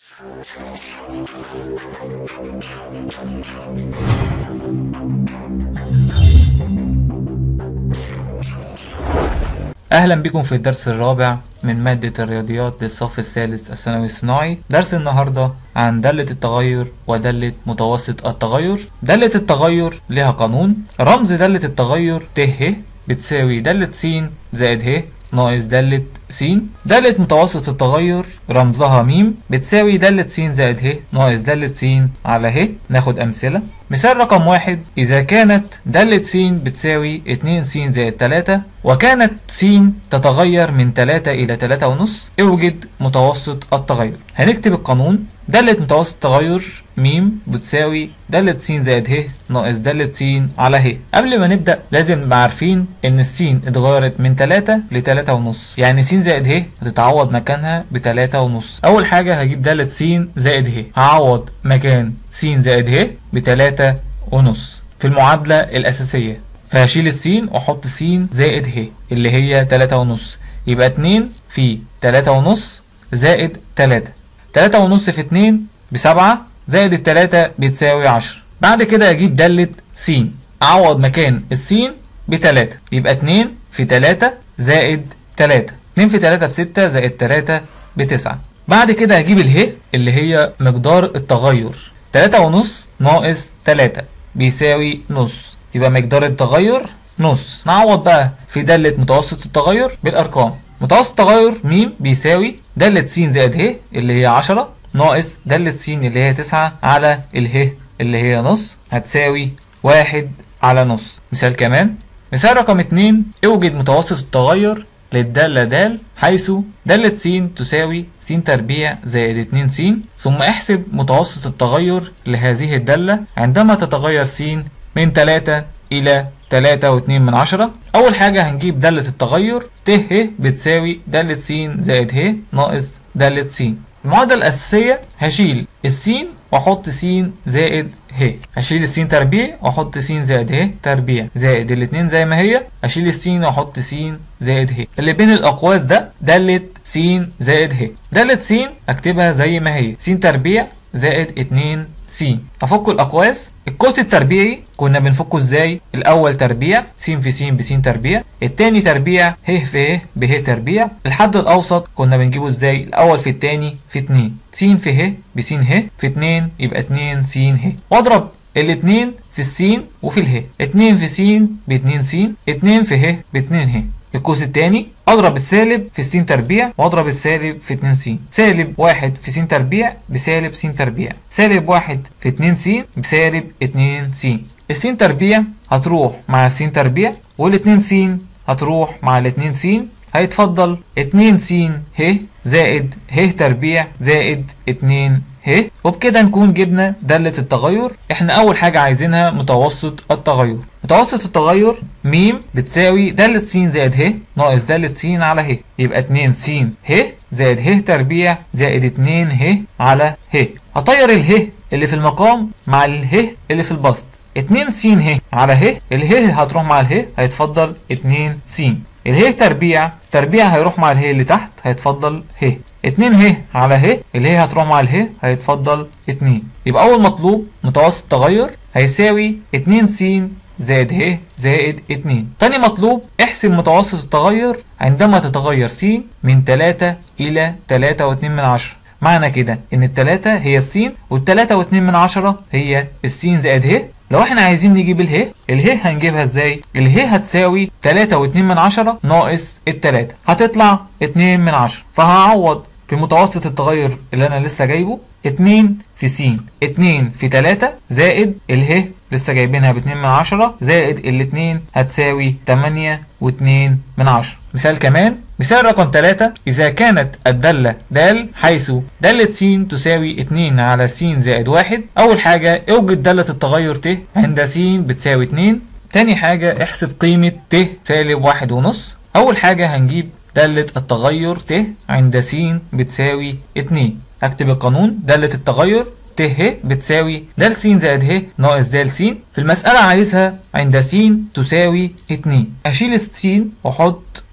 أهلا بكم في الدرس الرابع من مادة الرياضيات للصف الثالث الثانوي الصناعي درس النهاردة عن دالة التغير ودالة متوسط التغير دالة التغير لها قانون رمز دالة التغير ت ه بتساوي دالة س زائد ه ناقص دالة س دالة متوسط التغير رمزها م بتساوي دالة س زائد ه ناقص دالة س على ه ناخد أمثلة مثال رقم واحد إذا كانت دالة س بتساوي 2 س زائد 3 وكانت س تتغير من 3 إلى 3 ونص اوجد متوسط التغير هنكتب القانون دالة متوسط التغير م بتساوي دالة س زائد ه ناقص دالة س على ه قبل ما نبدأ لازم نبقى عارفين إن السين اتغيرت من 3 ل 3 ونص يعني س زائد ه هتتعوض مكانها ب 3 ونص أول حاجة هجيب دالة س زائد ه هعوض مكان س زائد ه ب 3 ونص في المعادلة الأساسية فهشيل السين واحط س زائد ه اللي هي 3 ونص يبقى 2 في 3 ونص زائد 3 3 ونص في 2 بسبعة زائد التلاتة بتساوي عشرة بعد كده اجيب دالة س اعوض مكان السين بتلاتة يبقى اتنين في تلاتة زائد تلاتة اتنين في تلاتة بستة زائد تلاتة بتسعة بعد كده هجيب اله اللي هي مقدار التغير تلاتة ونص ناقص تلاتة بيساوي نص يبقى مقدار التغير نص نعوض بقى في دالة متوسط التغير بالأرقام متوسط التغير م بيساوي دالة س زائد ه اللي هي عشرة ناقص دالة س اللي هي تسعة على اله اللي هي نص هتساوي واحد على نص مثال كمان مثال رقم اتنين اوجد متوسط التغير للدالة د حيث دالة س تساوي س تربيع زائد 2 س ثم احسب متوسط التغير لهذه الدالة عندما تتغير س من 3 إلى 3 و2 من عشرة أول حاجة هنجيب دالة التغير ت ه بتساوي دالة س زائد ه ناقص دالة س المعادلة الأساسية هشيل السين وأحط س زائد ه هشيل السين تربيع وأحط س زائد ه تربيع زائد الاتنين زي ما هي أشيل السين وأحط س زائد ه اللي بين الأقواس ده دالة س زائد ه دالة س أكتبها زي ما هي س تربيع زائد 2 س أفك الأقواس القوس التربيعي كنا بنفكه ازاي الأول تربيع س في س بس تربيع التاني تربيع ه في ه به تربيع الحد الأوسط كنا بنجيبه ازاي الأول في التاني في 2 س في ه بس ه في 2 يبقى 2 س ه واضرب الاتنين في السين وفي اله 2 في س ب 2 س 2 في ه ب 2 ه القوس الثاني اضرب السالب في س تربيع واضرب السالب في 2 س سالب 1 في س تربيع بسالب س تربيع سالب 1 في 2 س بسالب 2 س الس تربيع هتروح مع الس تربيع وال2 س هتروح مع ال2 س هيتفضل 2 س ه زائد ه تربيع زائد 2 ه وبكده نكون جبنا دالة التغير احنا اول حاجة عايزينها متوسط التغير متوسط التغير م بتساوي دالة س زائد ه ناقص دالة س على ه يبقى 2 س ه زائد ه تربيع زائد 2 ه على ه هطير اله اللي في المقام مع اله اللي في البسط 2 س ه على ه اله هتروح مع اله هيتفضل 2 س اله تربيع تربيع هيروح مع اله اللي تحت هيتفضل ه 2 ه على ه اللي هي هتروح مع اله هيتفضل 2 يبقى اول مطلوب متوسط تغير هيساوي 2 س زائد ه زائد 2 تاني مطلوب احسب متوسط التغير عندما تتغير س من 3 الى 3 و2 من عشرة معنى كده ان التلاتة هي السين والتلاتة واتنين من عشرة هي السين زائد ه لو احنا عايزين نجيب اله اله هنجيبها ازاي اله هتساوي 3 و2 من عشرة ناقص التلاتة هتطلع 2 من عشرة فهعوض في متوسط التغير اللي انا لسه جايبه 2 في س 2 في 3 زائد اله لسه جايبينها ب 2 من عشرة زائد الاتنين هتساوي 8 و2 من عشرة مثال كمان مثال رقم 3 إذا كانت الدالة د حيث دالة س تساوي 2 على س زائد 1 أول حاجة اوجد دالة التغير ت عند س بتساوي 2 تاني حاجة احسب قيمة ت سالب واحد ونص أول حاجة هنجيب دالة التغير ت عند س بتساوي 2 أكتب القانون دالة التغير ت ه بتساوي د س زائد ه ناقص د س في المسألة عايزها عند س تساوي 2 أشيل الس وأحط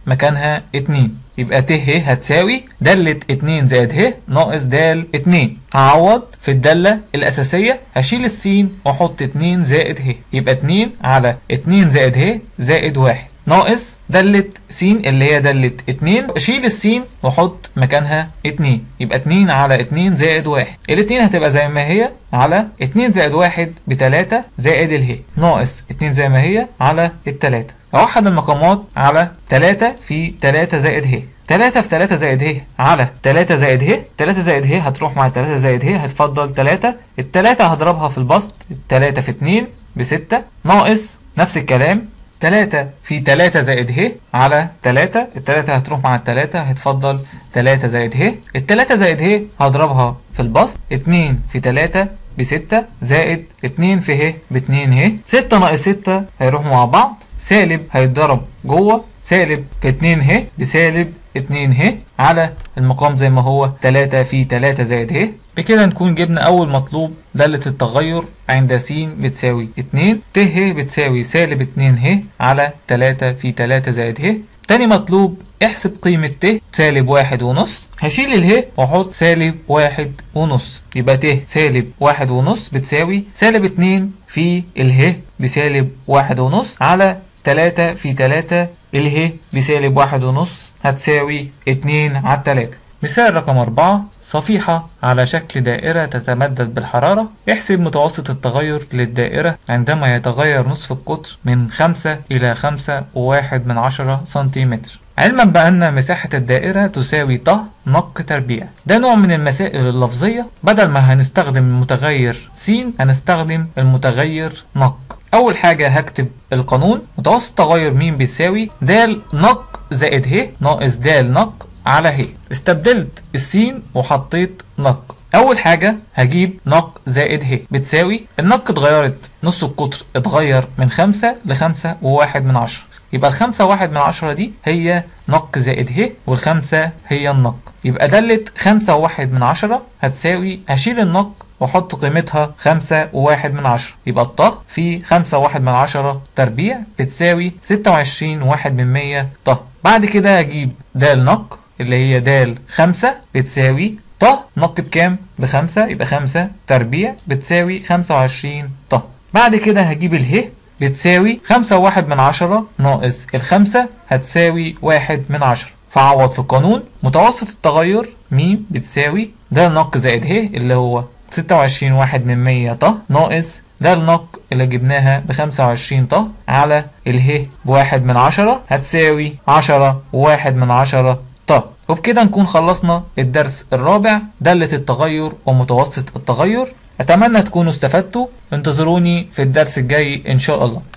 مكانها اتنين يبقى ت ه هتساوي دالة اتنين زائد ه ناقص دال اتنين هعوض في الدالة الأساسية هشيل السين وأحط اتنين زائد ه يبقى اتنين على اتنين زائد ه زائد واحد ناقص دالة س اللي هي دالة اتنين اشيل السين واحط مكانها اتنين يبقى اتنين على اتنين زائد واحد الاتنين هتبقى زي ما هي على اتنين زائد واحد بتلاتة زائد اله ناقص اتنين زي ما هي على التلاتة اوحد المقامات على تلاتة في تلاتة زائد ه تلاتة في تلاتة زائد ه على تلاتة زائد ه تلاتة زائد ه هتروح مع تلاتة زائد ه هتفضل تلاتة التلاتة هضربها في البسط التلاتة في اتنين بستة ناقص نفس الكلام تلاتة في تلاتة زائد ه على تلاتة التلاتة هتروح مع التلاتة هتفضل تلاتة زائد ه التلاتة زائد ه هضربها في البسط اتنين في تلاتة بستة زائد اتنين في ه باتنين ه ستة ناقص ستة هيروحوا مع بعض سالب هيتضرب جوه سالب في اتنين ه بسالب اتنين ه على المقام زي ما هو تلاتة في تلاتة زائد ه بكده نكون جبنا أول مطلوب دالة التغير عند س بتساوي اتنين ت ه بتساوي سالب اتنين ه على تلاتة في تلاتة زائد ه تاني مطلوب احسب قيمة ت سالب واحد ونص هشيل اله واحط سالب واحد ونص يبقى ت سالب واحد ونص بتساوي سالب اتنين في اله بسالب واحد ونص على تلاتة في تلاتة اله بسالب واحد ونص هتساوي اتنين على التلاتة مثال رقم أربعة صفيحة على شكل دائرة تتمدد بالحرارة احسب متوسط التغير للدائرة عندما يتغير نصف القطر من خمسة إلى خمسة وواحد من عشرة سنتيمتر علما بأن مساحة الدائرة تساوي ط نق تربيع ده نوع من المسائل اللفظية بدل ما هنستخدم المتغير س هنستخدم المتغير نق أول حاجة هكتب القانون متوسط تغير م بيساوي د نق زائد ه ناقص د نق على ه استبدلت السين وحطيت نق اول حاجة هجيب نق زائد ه بتساوي النق اتغيرت نص القطر اتغير من خمسة لخمسة وواحد من عشرة يبقى الخمسة واحد من عشرة دي هي نق زائد ه والخمسة هي النق يبقى دالة خمسة وواحد من عشرة هتساوي هشيل النق واحط قيمتها خمسة وواحد من عشرة يبقى الط في خمسة وواحد من عشرة تربيع بتساوي ستة وعشرين واحد من مية ط بعد كده هجيب دال نق اللي هي د خمسة بتساوي ط نق بكام؟ بخمسة يبقى خمسة تربيع بتساوي خمسة وعشرين ط بعد كده هجيب اله بتساوي خمسة وواحد من عشرة ناقص الخمسة هتساوي واحد من عشرة فعوض في القانون متوسط التغير م بتساوي د نق زائد ه اللي هو ستة وعشرين واحد من مية ط ناقص ده النق اللي جبناها بخمسة وعشرين ط على اله بواحد من عشرة هتساوي عشرة وواحد من عشرة ط وبكده نكون خلصنا الدرس الرابع دالة التغير ومتوسط التغير أتمنى تكونوا استفدتوا انتظروني في الدرس الجاي إن شاء الله